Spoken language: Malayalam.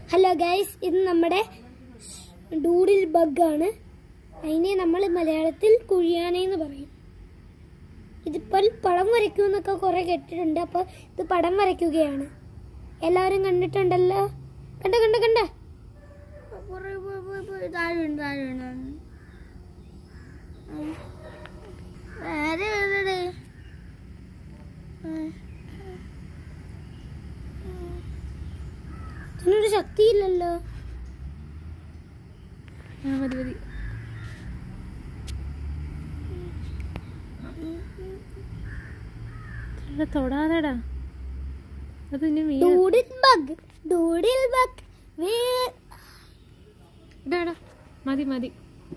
ഹലോ ഗൈസ് ഇത് നമ്മുടെ ഡൂഡിൽ ബഗ്ഗാണ് അതിനെ നമ്മൾ മലയാളത്തിൽ കുഴിയാനെന്ന് പറയും ഇതിപ്പോൾ പടം വരയ്ക്കുമെന്നൊക്കെ കുറെ കേട്ടിട്ടുണ്ട് അപ്പോൾ ഇത് പടം വരയ്ക്കുകയാണ് എല്ലാവരും കണ്ടിട്ടുണ്ടല്ലോ കണ്ട കണ്ട കണ്ട താഴെയുണ്ട് താഴെയുണ്ട് വേറെ എവിടെ ഇതിനൊരു ശക്തിയില്ലല്ലോ ആ മതി മതി എടാ, തൊടാതെടാ അത് ഇനി വീ ഡൂഡിൽ ബഗ് ഡൂഡിൽ ബഗ് ഇടാ ഇടാ. മതി മതി